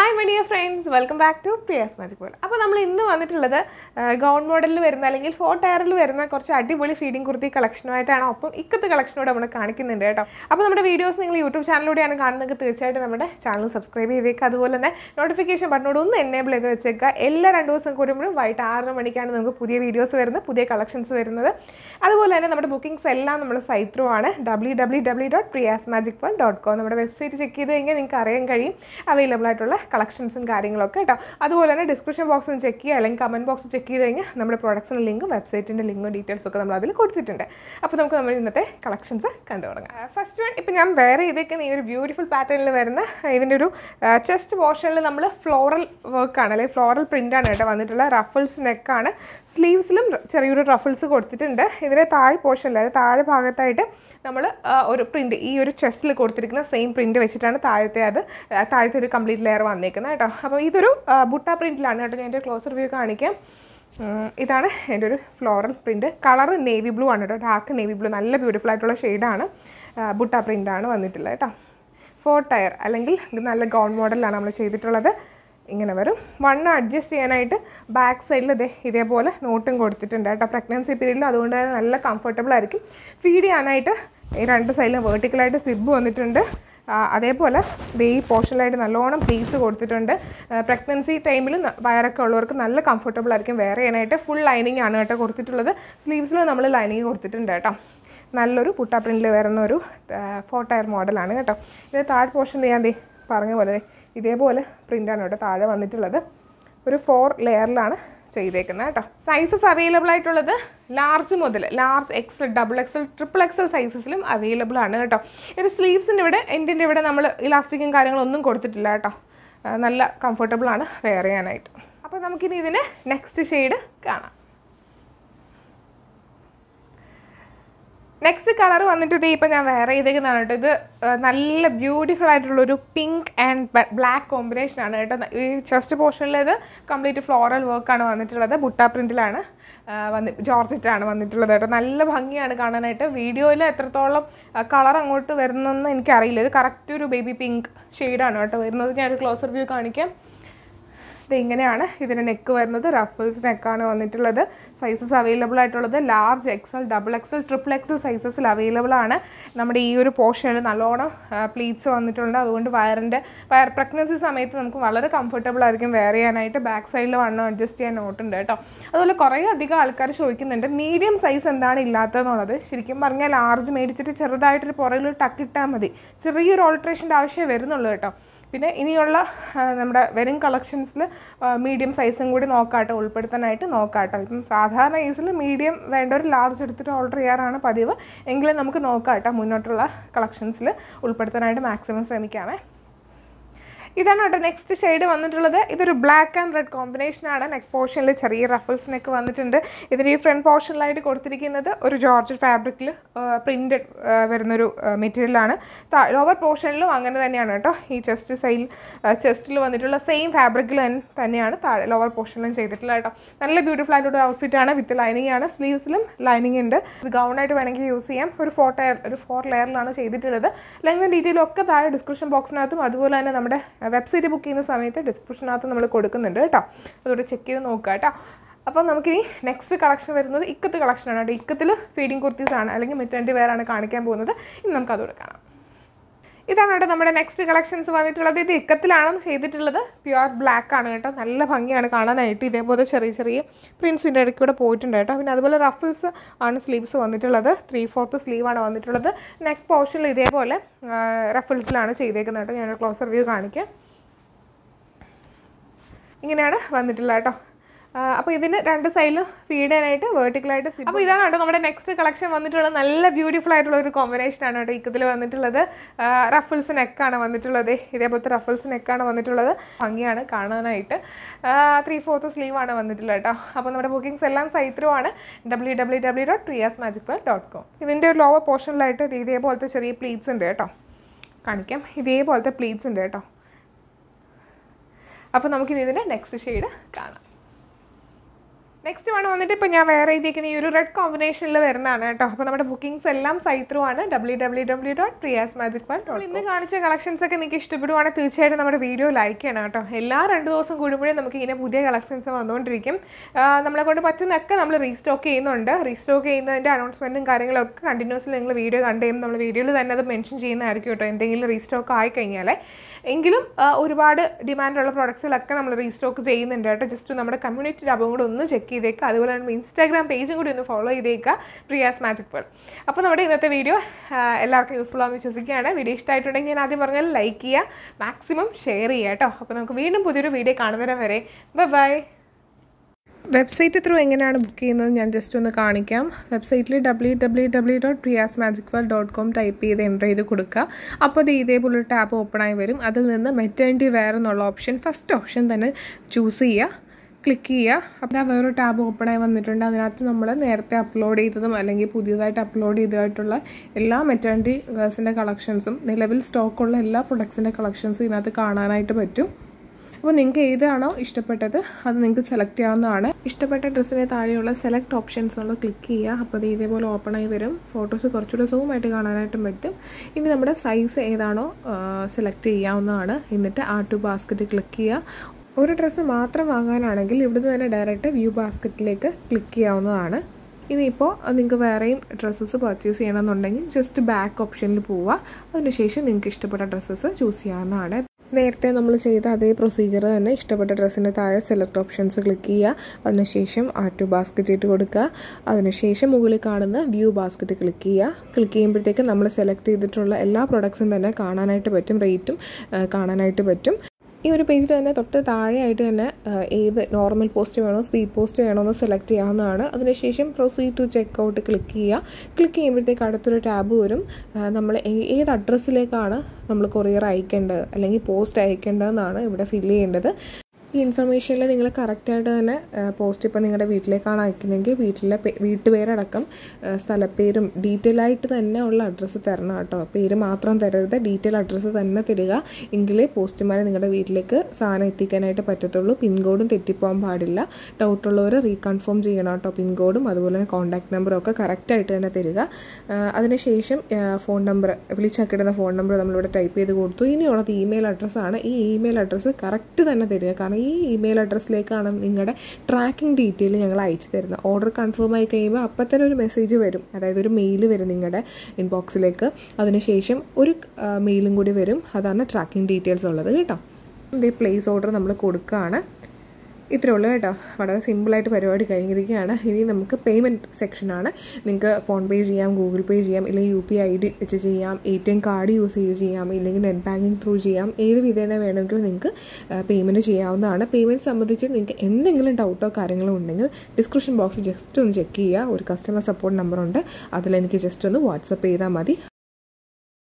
hi മണിയ friends welcome back to Priya's magic world അപ്പോൾ നമ്മൾ ഇന്ന് വന്നിട്ടുള്ളത് ഗൗൺ മോഡലിൽ വരുന്ന അല്ലെങ്കിൽ ഫോർ ടയറിൽ വരുന്ന കുറച്ച് അടിപൊളി ഫീഡിംഗ് കുർത്തി കളക്ഷനുമായിട്ടാണ് ഒപ്പം ഇക്കത്ത് കളക്ഷനോട് നമ്മൾ കാണിക്കുന്നുണ്ട് കേട്ടോ അപ്പോൾ നമ്മുടെ വീഡിയോസ് നിങ്ങൾ യൂട്യൂബ് ചാനലിലൂടെയാണ് കാണുന്നത് തീർച്ചയായിട്ടും നമ്മുടെ ചാനൽ സബ്സ്ക്രൈബ് ചെയ്തേക്കുക അതുപോലെ തന്നെ നോട്ടിഫിക്കേഷൻ ബട്ടനോട് ഒന്ന് എനേബിൾ ചെയ്ത് വെച്ചേക്കുക എല്ലാ രണ്ട് ദിവസം കൂടുമ്പോഴും വൈകിട്ട് ആറര മണിക്കാണ് നമുക്ക് പുതിയ വീഡിയോസ് വരുന്നത് പുതിയ കളക്ഷൻസ് വരുന്നത് അതുപോലെ തന്നെ നമ്മുടെ ബുക്കിംഗ്സ് എല്ലാം നമ്മൾ സൈറ്റ് ത്രൂ ആണ് W W W dot Priya's magic world dot com നമ്മുടെ വെബ്സൈറ്റ് ചെക്ക് ചെയ്ത് കഴിഞ്ഞാൽ നിങ്ങൾക്ക് അറിയാൻ കഴിയും അവൈലബിൾ ആയിട്ടുള്ള കളക്ഷൻസും കാര്യങ്ങളൊക്കെ കേട്ടോ അതുപോലെ തന്നെ ഡിസ്ക്രിപ്ഷൻ ബോക്സും ചെക്ക് ചെയ്യുക അല്ലെങ്കിൽ കമൻറ്റ് ബോക്സ് ചെക്ക് ചെയ്ത് കഴിഞ്ഞാൽ നമ്മുടെ പ്രൊഡക്ട്സിൻ്റെ ലിങ്കും വെബ്സൈറ്റിൻ്റെ ലിങ്കും ഡീറ്റെയിൽസ് ഒക്കെ നമ്മൾ അതിൽ കൊടുത്തിട്ടുണ്ട് അപ്പോൾ നമുക്ക് നമ്മൾ ഇന്നത്തെ കളക്ഷൻസ് കണ്ടു തുടങ്ങാം ഫസ്റ്റ് വൺ ഇപ്പം ഞാൻ വേറെ ഇതൊക്കെ ഈ ഒരു ബ്യൂട്ടിഫുൾ പാറ്റേണിൽ വരുന്ന ഇതിൻ്റെ ഒരു ചെസ്റ്റ് പോർഷനിൽ നമ്മൾ ഫ്ലോറൽ വർക്കാണ് അല്ലെങ്കിൽ ഫ്ലോറൽ പ്രിൻ്റാണ് കേട്ടോ വന്നിട്ടുള്ള റഫിൾസ് നെക്കാണ് സ്ലീവ്സിലും ചെറിയൊരു റഫിൾസ് കൊടുത്തിട്ടുണ്ട് ഇതിൻ്റെ താഴെ പോർഷനിൽ അതായത് താഴെ ഭാഗത്തായിട്ട് നമ്മൾ ഒരു പ്രിൻ്റ് ഈ ഒരു ചെസ്റ്റിൽ കൊടുത്തിരിക്കുന്ന സെയിം പ്രിൻ്റ് വെച്ചിട്ടാണ് താഴത്തെ അത് ആ, താഴത്തെ ഒരു കംപ്ലീറ്റ് ലെയർ വന്നേക്കുന്നത് കേട്ടോ അപ്പോൾ ഇതൊരു ആ, ബുട്ട പ്രിൻറ്റിലാണ് കേട്ടോ ഞാൻ എൻ്റെ ക്ലോസർ വ്യൂ കാണിക്കാം ഉം, ഇതാണ് എൻ്റെ ഒരു floral print colour navy blue ആണ് കേട്ടോ ഡാർക്ക് നേവി ബ്ലൂ നല്ല ബ്യൂട്ടിഫുൾ ആയിട്ടുള്ള ഷെയ്ഡാണ് ബുട്ട പ്രിൻ്റാണ് വന്നിട്ടുള്ളത് കേട്ടോ ഫോർ ടയർ അല്ലെങ്കിൽ ഇത് നല്ല ഗൗൺ മോഡലാണ് നമ്മൾ ചെയ്തിട്ടുള്ളത് ഇങ്ങനെ വരും വണ്ണം അഡ്ജസ്റ്റ് ചെയ്യാനായിട്ട് ബാക്ക് സൈഡിൽ ഇതേ ഇതേപോലെ നോട്ടും കൊടുത്തിട്ടുണ്ട് കേട്ടോ പ്രഗ്നൻസി പീരീഡിൽ അതുകൊണ്ട് തന്നെ നല്ല കംഫർട്ടബിൾ ആയിരിക്കും ഫീഡ് ചെയ്യാനായിട്ട് ഈ രണ്ട് സൈഡിലും വേർട്ടിക്കലായിട്ട് സിബ് വന്നിട്ടുണ്ട് ആ, അതേപോലെ ദേ ഈ പോർഷനിലായിട്ട് നല്ലോണം പ്ലീസ് കൊടുത്തിട്ടുണ്ട് പ്രഗ്നൻസി ടൈമിൽ വയറൊക്കെ ഉള്ളവർക്ക് നല്ല കംഫർട്ടബിൾ ആയിരിക്കും വെയർ ചെയ്യാനായിട്ട് ഫുൾ ലൈനിങ് ആണ് കേട്ടോ കൊടുത്തിട്ടുള്ളത് സ്ലീവ്സിൽ നമ്മൾ ലൈനിങ് കൊടുത്തിട്ടുണ്ട് കേട്ടോ നല്ലൊരു പുട്ട പ്രിൻറ്റിൽ വരുന്ന ഒരു ഫോർ ടയർ മോഡലാണ് കേട്ടോ ഇത് താഴെ പോർഷൻ ഞാൻ ദേ പറഞ്ഞ പോലെ ദേ ഇതേപോലെ പ്രിൻ്റാണ് കേട്ടോ താഴെ വന്നിട്ടുള്ളത് ഒരു ഫോർ ലെയറിലാണ് ചെയ്തേക്കുന്നത് കേട്ടോ സൈസസ് അവൈലബിൾ ആയിട്ടുള്ളത് ലാർജ് മുതൽ large XL double XL triple XL സൈസസിലും അവൈലബിൾ ആണ് കേട്ടോ ഇത് സ്ലീവ്സിൻ്റെ ഇവിടെ എൻഡിൻ്റെ ഇവിടെ നമ്മൾ ഇലാസ്റ്റിക്കും കാര്യങ്ങളൊന്നും കൊടുത്തിട്ടില്ല കേട്ടോ ആ, നല്ല കംഫർട്ടബിൾ ആണ് വെയർ ചെയ്യാനായിട്ട് അപ്പോൾ നമുക്കിനി ഇതിന് നെക്സ്റ്റ് ഷെയ്ഡ് കാണാം നെക്സ്റ്റ് കളർ വന്നിട്ട് ഇത് ഇപ്പം ഞാൻ വേറെ ചെയ്തേക്കുന്നതാണ് കേട്ടോ ഇത് ആ, നല്ല ബ്യൂട്ടിഫുൾ ആയിട്ടുള്ളൊരു പിങ്ക് ആൻഡ് ബ്ലാക്ക് കോമ്പിനേഷൻ ആണ് കേട്ടോ ഈ ചെസ്റ്റ് പോർഷനിൽ ഇത് കംപ്ലീറ്റ് ഫ്ലോറൽ വർക്കാണ് വന്നിട്ടുള്ളത് ബുട്ട പ്രിൻറ്റിലാണ് വന്ന് ജോർജറ്റാണ് വന്നിട്ടുള്ളത് കേട്ടോ നല്ല ഭംഗിയാണ് കാണാനായിട്ട് വീഡിയോയിൽ എത്രത്തോളം കളർ അങ്ങോട്ട് വരുന്നതെന്ന് എനിക്കറിയില്ല ഇത് കറക്റ്റ് ഒരു ബേബി പിങ്ക് ഷെയ്ഡാണ് കേട്ടോ വരുന്നത് ഞാനൊരു ക്ലോസർ വ്യൂ കാണിക്കാം ഇത് ഇങ്ങനെയാണ് ഇതിൻ്റെ നെക്ക് വരുന്നത് റഫിൾസ് നെക്കാണ് വന്നിട്ടുള്ളത് സൈസസ് അവൈലബിൾ ആയിട്ടുള്ളത് large XL double XL triple XL സൈസസിൽ അവൈലബിൾ ആണ് നമ്മുടെ ഈ ഒരു പോർഷനിൽ നല്ലോണം പ്ലീറ്റ്സ് വന്നിട്ടുണ്ട് അതുകൊണ്ട് വയറിൻ്റെ വയർ പ്രഗ്നൻസി സമയത്ത് നമുക്ക് വളരെ കംഫർട്ടബിൾ ആയിരിക്കും വെയർ ചെയ്യാനായിട്ട് ബാക്ക് സൈഡിൽ വണ്ണം അഡ്ജസ്റ്റ് ചെയ്യാൻ നോട്ടുണ്ട് കേട്ടോ അതുപോലെ കുറേ അധികം ആൾക്കാർ ചോദിക്കുന്നുണ്ട് മീഡിയം സൈസ് എന്താണ് ഇല്ലാത്തതെന്നുള്ളത് ശരിക്കും പറഞ്ഞാൽ ലാർജ് മേടിച്ചിട്ട് ചെറുതായിട്ടൊരു പുറകിൽ ടക്കിട്ടാൽ മതി ചെറിയൊരു ഓൾട്രേഷൻ്റെ ആവശ്യമേ വരുന്നുള്ളൂ കേട്ടോ പിന്നെ ഇനിയുള്ള ആ, നമ്മുടെ വരും കളക്ഷൻസിൽ മീഡിയം സൈസും കൂടി നോക്കാട്ടോ ഉൾപ്പെടുത്താനായിട്ട് നോക്കാട്ടോ ഇപ്പം സാധാരണ കേസിൽ മീഡിയം വേണ്ട ഒരു ലാർജ് എടുത്തിട്ട് ഓർഡർ ചെയ്യാറാണ് പതിവ് എങ്കിലും നമുക്ക് നോക്കാട്ടോ മുന്നോട്ടുള്ള കളക്ഷൻസിൽ ഉൾപ്പെടുത്താനായിട്ട് മാക്സിമം ശ്രമിക്കാമേ ഇതാണ് കേട്ടോ നെക്സ്റ്റ് ഷെയ്ഡ് വന്നിട്ടുള്ളത് ഇതൊരു ബ്ലാക്ക് ആൻഡ് റെഡ് കോമ്പിനേഷനാണ് നെക്ക് പോർഷനിൽ ചെറിയ റഫിൾസ് നെക്ക് വന്നിട്ടുണ്ട് ഇതിന് ഈ ഫ്രണ്ട് പോർഷനിലായിട്ട് കൊടുത്തിരിക്കുന്നത് ഒരു ജോർജ് ഫാബ്രിക്കിൽ പ്രിൻറ്റഡ് വരുന്നൊരു മെറ്റീരിയലാണ് ലോവർ പോർഷനിലും അങ്ങനെ തന്നെയാണ് കേട്ടോ ഈ ചെസ്റ്റ് സൈൽ ചെസ്റ്റിൽ വന്നിട്ടുള്ള സെയിം ഫാബ്രിക്കിൽ തന്നെയാണ് താഴെ ലോവർ പോർഷനിലും ചെയ്തിട്ടുള്ളത് കേട്ടോ നല്ല ബ്യൂട്ടിഫുൾ ആയിട്ടൊരു ഔട്ട്ഫിറ്റ് ആണ് വിത്ത് ലൈനിങ് ആണ് സ്ലീവ്സിലും ലൈനിങ് ഉണ്ട് ഇത് ഗൗണായിട്ട് വേണമെങ്കിൽ യൂസ് ചെയ്യാം ഒരു ഫോർ ടയർ ഒരു ഫോർ ലെയറിലാണ് ചെയ്തിട്ടുള്ളത് ലെങ്തും ഡീറ്റെയിലും ഒക്കെ താഴെ ഡിസ്ക്രിപ്ഷൻ ബോക്സിനകത്തും അതുപോലെ തന്നെ നമ്മുടെ വെബ്സൈറ്റ് ബുക്ക് ചെയ്യുന്ന സമയത്ത് ഡിസ്ക്രിപ്ഷനകത്ത് നമ്മൾ കൊടുക്കുന്നുണ്ട് കേട്ടോ അതുകൊണ്ട് ചെക്ക് ചെയ്ത് നോക്കുക കേട്ടോ അപ്പോൾ നമുക്കിനി നെക്സ്റ്റ് കളക്ഷൻ വരുന്നത് ഇക്കത്ത് കളക്ഷനാണ് കേട്ടോ ഇക്കത്തിൽ ഫീഡിങ് കുർത്തീസ് ആണ് അല്ലെങ്കിൽ മെറ്റേണിറ്റി വെയർ ആണ് കാണിക്കാൻ പോകുന്നത് ഇനി നമുക്ക് അതുകൂടെ കാണാം ഇതാണ് കേട്ടോ നമ്മുടെ നെക്സ്റ്റ് കളക്ഷൻസ് വന്നിട്ടുള്ളത് ഇത് ഇക്കത്തിലാണ് ചെയ്തിട്ടുള്ളത് പ്യുവർ ബ്ലാക്ക് ആണ് കേട്ടോ നല്ല ഭംഗിയാണ് കാണാനായിട്ട് ഇതേപോലെ ചെറിയ ചെറിയ പ്രിൻസിൻ്റെ ഇടയ്ക്ക് കൂടെ പോയിട്ടുണ്ട് കേട്ടോ പിന്നെ അതുപോലെ റഫിൾസ് ആണ് സ്ലീവ്സ് വന്നിട്ടുള്ളത് ത്രീ ഫോർത്ത് സ്ലീവാണ് വന്നിട്ടുള്ളത് നെക്ക് പോർഷനിൽ ഇതേപോലെ റഫിൾസിലാണ് ചെയ്തേക്കുന്നത് കേട്ടോ ഞാൻ ക്ലോസർ വ്യൂ കാണിക്കാം ഇങ്ങനെയാണ് വന്നിട്ടുള്ളത് കേട്ടോ അപ്പോൾ ഇതിന് രണ്ട് സൈഡിലും ഫീഡ് ചെയ്യാനായിട്ട് വേർട്ടിക്കലായിട്ട് അപ്പോൾ ഇതാണ് കേട്ടോ നമ്മുടെ നെക്സ്റ്റ് കളക്ഷൻ വന്നിട്ടുള്ളത് നല്ല ബ്യൂട്ടിഫുൾ ആയിട്ടുള്ള ഒരു കോമ്പിനേഷൻ ആണ് കേട്ടോ ഇക്കത്തിൽ വന്നിട്ടുള്ളത് റഫിൾസ് നെക്കാണ് വന്നിട്ടുള്ളത് ഇതേപോലത്തെ റഫിൾസ് നെക്കാണ് വന്നിട്ടുള്ളത് ഭംഗിയാണ് കാണാനായിട്ട് ത്രീ ഫോർത്ത് സ്ലീവ് ആണ് വന്നിട്ടുള്ളത് കേട്ടോ അപ്പോൾ നമ്മുടെ ബുക്കിംഗ്സ് എല്ലാം സൈത്രൂ ആണ് W W W dot Priya's magic world dot com ഇതിൻ്റെ ഒരു ലോവർ പോർഷനിലായിട്ട് ഇത് ഇതേപോലത്തെ ചെറിയ പ്ലീറ്റ്സ് ഉണ്ട് കേട്ടോ കാണിക്കാം ഇതേപോലത്തെ പ്ലീറ്റ്സ് ഉണ്ട് കേട്ടോ അപ്പോൾ നമുക്കിനി ഇതിൻ്റെ നെക്സ്റ്റ് ഷെയ്ഡ് കാണാം നെക്സ്റ്റ് വൺ വന്നിട്ട് ഇപ്പോൾ ഞാൻ വേറെ എഴുതിയിരിക്കുന്ന ഈ ഒരു റെഡ് കോമ്പിനേഷനിൽ വരുന്നതാണ് കേട്ടോ അപ്പോൾ നമ്മുടെ ബുക്കിംഗ്സ് എല്ലാം സൈറ്റ് ത്രൂ ആണ് W W W dot Priya's magic world dot ഇന്ന് കാണിച്ച കളക്ഷൻസ് ഒക്കെ നിങ്ങൾക്ക് ഇഷ്ടപ്പെടുവാണെങ്കിൽ തീർച്ചയായിട്ടും നമ്മുടെ വീഡിയോ ലൈക്ക് ചെയ്യണം കേട്ടോ എല്ലാ രണ്ട് ദിവസം കൂടുമ്പോഴും നമുക്ക് ഇങ്ങനെ പുതിയ കളക്ഷൻസ് വന്നുകൊണ്ടിരിക്കും ആ, നമ്മളെ കൊണ്ട് പറ്റുന്നൊക്കെ നമ്മൾ റീസ്റ്റോക്ക് ചെയ്യുന്നുണ്ട് റീസ്റ്റോക്ക് ചെയ്യുന്നതിൻ്റെ അനൗൺസ്മെൻറ്റും കാര്യങ്ങളൊക്കെ കണ്ടിന്യൂസ്ലി നിങ്ങൾ വീഡിയോ കണ്ടു കഴിയുമ്പോൾ നമ്മൾ വീഡിയോയിൽ തന്നെ അത് മെൻഷൻ ചെയ്യുന്നതായിരിക്കും കേട്ടോ എന്തെങ്കിലും റീസ്റ്റോക്ക് ആയി കഴിഞ്ഞാൽ എങ്കിലും ആ, ഒരുപാട് ഡിമാൻഡുള്ള പ്രോഡക്ട്സുകളൊക്കെ നമ്മൾ റീസ്റ്റോക്ക് ചെയ്യുന്നുണ്ട് കേട്ടോ ജസ്റ്റ് നമ്മുടെ കമ്മ്യൂണിറ്റി ടാബും കൂടെ ഒന്ന് ചെക്ക് ചെയ്തേക്കുക അതുപോലെ തന്നെ ഇൻസ്റ്റാഗ്രാം പേജും കൂടി ഒന്ന് ഫോളോ ചെയ്തേക്കുക പ്രിയാസ് മാജിക് വേൾഡ് അപ്പോൾ നമ്മുടെ ഇന്നത്തെ വീഡിയോ എല്ലാവർക്കും യൂസ്ഫുൾ ആണെന്ന് വിശ്വസിക്കുകയാണ് വീഡിയോ ഇഷ്ടമായിട്ടുണ്ടെങ്കിൽ ഞാൻ ആദ്യം പറഞ്ഞാൽ ലൈക്ക് ചെയ്യുക മാക്സിമം ഷെയർ ചെയ്യുക കേട്ടോ അപ്പോൾ നമുക്ക് വീണ്ടും പുതിയൊരു വീഡിയോ കാണുന്നവരെ വരെ ബൈ വെബ്സൈറ്റ് ത്രൂ എങ്ങനെയാണ് ബുക്ക് ചെയ്യുന്നത് ഞാൻ ജസ്റ്റ് ഒന്ന് കാണിക്കാം വെബ്സൈറ്റിൽ W W W dot Priya's magic world dot com type ചെയ്ത് എൻ്റർ ചെയ്ത് കൊടുക്കുക അപ്പോൾ അത് ഇതേപോലെ ഒരു ടാപ്പ് ഓപ്പൺ ആയി വരും അതിൽ നിന്ന് മെറ്റേണിറ്റി വെയർ എന്നുള്ള ഓപ്ഷൻ ഫസ്റ്റ് ഓപ്ഷൻ തന്നെ ചൂസ് ചെയ്യുക ക്ലിക്ക് ചെയ്യുക അപ്പോൾ ആ വേറൊരു ടാബ് ഓപ്പൺ ആയി വന്നിട്ടുണ്ട് അതിനകത്ത് നമ്മൾ നേരത്തെ അപ്ലോഡ് ചെയ്തതും അല്ലെങ്കിൽ പുതിയതായിട്ട് അപ്ലോഡ് ചെയ്തതായിട്ടുള്ള എല്ലാ മെറ്റേണിറ്റി വേഴ്സിൻ്റെ കളക്ഷൻസും നിലവിൽ സ്റ്റോക്കുള്ള എല്ലാ പ്രൊഡക്ട്സിൻ്റെ കളക്ഷൻസും ഇതിനകത്ത് കാണാനായിട്ട് പറ്റും അപ്പോൾ നിങ്ങൾക്ക് ഏതാണോ ഇഷ്ടപ്പെട്ടത് അത് നിങ്ങൾക്ക് സെലക്ട് ചെയ്യാവുന്നതാണ് ഇഷ്ടപ്പെട്ട ഡ്രസ്സിന് താഴെയുള്ള സെലക്ട് ഓപ്ഷൻസ് നമ്മൾ ക്ലിക്ക് ചെയ്യുക അപ്പോൾ അത് ഇതേപോലെ ഓപ്പൺ ആയി വരും ഫോട്ടോസ് കുറച്ചുകൂടെ സൂമായിട്ട് കാണാനായിട്ടും പറ്റും ഇനി നമ്മുടെ സൈസ് ഏതാണോ സെലക്ട് ചെയ്യാവുന്നതാണ് എന്നിട്ട് ആ ടു ബാസ്ക്കറ്റ് ക്ലിക്ക് ചെയ്യുക ഒരു ഡ്രസ്സ് മാത്രം വാങ്ങാനാണെങ്കിൽ ഇവിടുന്ന് തന്നെ ഡയറക്റ്റ് വ്യൂ ബാസ്ക്കറ്റിലേക്ക് ക്ലിക്ക് ചെയ്യാവുന്നതാണ് ഇനിയിപ്പോൾ നിങ്ങൾക്ക് വേറെയും ഡ്രസ്സസ് പർച്ചേസ് ചെയ്യണമെന്നുണ്ടെങ്കിൽ ജസ്റ്റ് ബാക്ക് ഓപ്ഷനിൽ പോവുക അതിനുശേഷം നിങ്ങൾക്ക് ഇഷ്ടപ്പെട്ട ഡ്രസ്സസ് ചൂസ് ചെയ്യാവുന്നതാണ് നേരത്തെ നമ്മൾ ചെയ്ത അതേ പ്രൊസീജിയർ തന്നെ ഇഷ്ടപ്പെട്ട ഡ്രസ്സിൻ്റെ താഴെ സെലക്ട് ഓപ്ഷൻസ് ക്ലിക്ക് ചെയ്യുക അതിനുശേഷം ആ ടു ബാസ്ക്കറ്റ് ഇട്ട് കൊടുക്കുക അതിനുശേഷം മുകളിൽ കാണുന്ന വ്യൂ ബാസ്ക്കറ്റ് ക്ലിക്ക് ചെയ്യുക ക്ലിക്ക് ചെയ്യുമ്പോഴത്തേക്ക് നമ്മൾ സെലക്ട് ചെയ്തിട്ടുള്ള എല്ലാ പ്രൊഡക്ട്സും തന്നെ കാണാനായിട്ട് പറ്റും റേറ്റും കാണാനായിട്ട് പറ്റും ഈ ഒരു പേജിൽ തന്നെ തൊട്ട് താഴെയായിട്ട് തന്നെ ആ, ഏത് നോർമൽ പോസ്റ്റ് വേണോ സ്പീഡ് പോസ്റ്റ് വേണോ എന്ന് സെലക്ട് ചെയ്യാവുന്നതാണ് അതിനുശേഷം proceed to check out click ചെയ്യുക ക്ലിക്ക് ചെയ്യുമ്പോഴത്തേക്ക് അടുത്തൊരു ടാബ് വരും ആ, നമ്മൾ ഏ- ഏത് അഡ്രസ്സിലേക്കാണ് നമ്മൾ കൊറിയർ അയക്കേണ്ടത് അല്ലെങ്കിൽ പോസ്റ്റ് അയക്കേണ്ടതെന്നാണ് ഇവിടെ ഫില്ല് ചെയ്യേണ്ടത് ഈ ഇൻഫർമേഷനിൽ നിങ്ങൾ കറക്റ്റായിട്ട് തന്നെ പോസ്റ്റ് ഇപ്പോൾ നിങ്ങളുടെ വീട്ടിലേക്കാണ് അയക്കുന്നതെങ്കിൽ വീട്ടിലെ പേ- വീട്ടുപേരടക്കം ആ, സ്ഥലപ്പേരും ഡീറ്റെയിൽ ആയിട്ട് തന്നെ ഉള്ള അഡ്രസ്സ് തരണം കേട്ടോ പേര് മാത്രം തരരുത് ഡീറ്റെയിൽ അഡ്രസ്സ് തന്നെ തരിക എങ്കിലേ പോസ്റ്റ്മാരെ നിങ്ങളുടെ വീട്ടിലേക്ക് സാധനം എത്തിക്കാനായിട്ട് പറ്റത്തുള്ളൂ പിൻകോഡും തെറ്റിപ്പോകാൻ പാടില്ല ഡൗട്ടുള്ളവർ റീകൺഫേം ചെയ്യണം കേട്ടോ പിൻകോഡും അതുപോലെ തന്നെ കോൺടാക്ട് നമ്പറും ഒക്കെ കറക്റ്റായിട്ട് തന്നെ തരിക ആ, അതിനുശേഷം ഫോൺ നമ്പർ വിളിച്ചാക്കിടുന്ന ഫോൺ നമ്പർ നമ്മളിവിടെ ടൈപ്പ് ചെയ്ത് കൊടുത്തു ഇനിയുള്ളത് ഇമെയിൽ അഡ്രസ്സാണ് ഈ ഇമെയിൽ അഡ്രസ്സ് കറക്റ്റ് തന്നെ തരിക കാരണം ഈ ഇമെയിൽ അഡ്രസ്സിലേക്കാണ് നിങ്ങളുടെ ട്രാക്കിംഗ് ഡീറ്റെയിൽ ഞങ്ങൾ അയച്ചു തരുന്നത് ഓർഡർ കൺഫേം ആയി കഴിയുമ്പോൾ അപ്പം തന്നെ ഒരു മെസ്സേജ് വരും അതായത് ഒരു മെയിൽ വരും നിങ്ങളുടെ ഇൻബോക്സിലേക്ക് അതിനുശേഷം ഒരു മെയിലും കൂടി വരും അതാണ് ട്രാക്കിംഗ് ഡീറ്റെയിൽസ് ഉള്ളത് കേട്ടോ ഇത് പ്ലേസ് ഓർഡർ നമ്മൾ കൊടുക്കുകയാണ് ഇത്രേ ഉള്ളൂ കേട്ടോ വളരെ സിമ്പിളായിട്ട് പരിപാടി കഴിഞ്ഞിരിക്കുകയാണ് ഇനി നമുക്ക് പേയ്മെൻറ്റ് സെക്ഷനാണ് നിങ്ങൾക്ക് ഫോൺ പേ ചെയ്യാം ഗൂഗിൾ പേ ചെയ്യാം ഇല്ലെങ്കിൽ യു പി ഐ ഡി വെച്ച് ചെയ്യാം A T M card use ചെയ്ത് ചെയ്യാം ഇല്ലെങ്കിൽ നെറ്റ് ബാങ്കിങ് ത്രൂ ചെയ്യാം ഏത് വിധേന വേണമെങ്കിലും നിങ്ങൾക്ക് പേയ്മെൻറ്റ് ചെയ്യാവുന്നതാണ് പേയ്മെൻറ്റ് സംബന്ധിച്ച് നിങ്ങൾക്ക് എന്തെങ്കിലും ഡൗട്ടോ കാര്യങ്ങളോ ഉണ്ടെങ്കിൽ ഡിസ്ക്രിപ്ഷൻ ബോക്സ് ജസ്റ്റ് ഒന്ന് ചെക്ക് ചെയ്യുക ഒരു കസ്റ്റമർ സപ്പോർട്ട് നമ്പറുണ്ട് അതിൽ എനിക്ക് ജസ്റ്റ് ഒന്ന് വാട്സപ്പ് ചെയ്താൽ മതി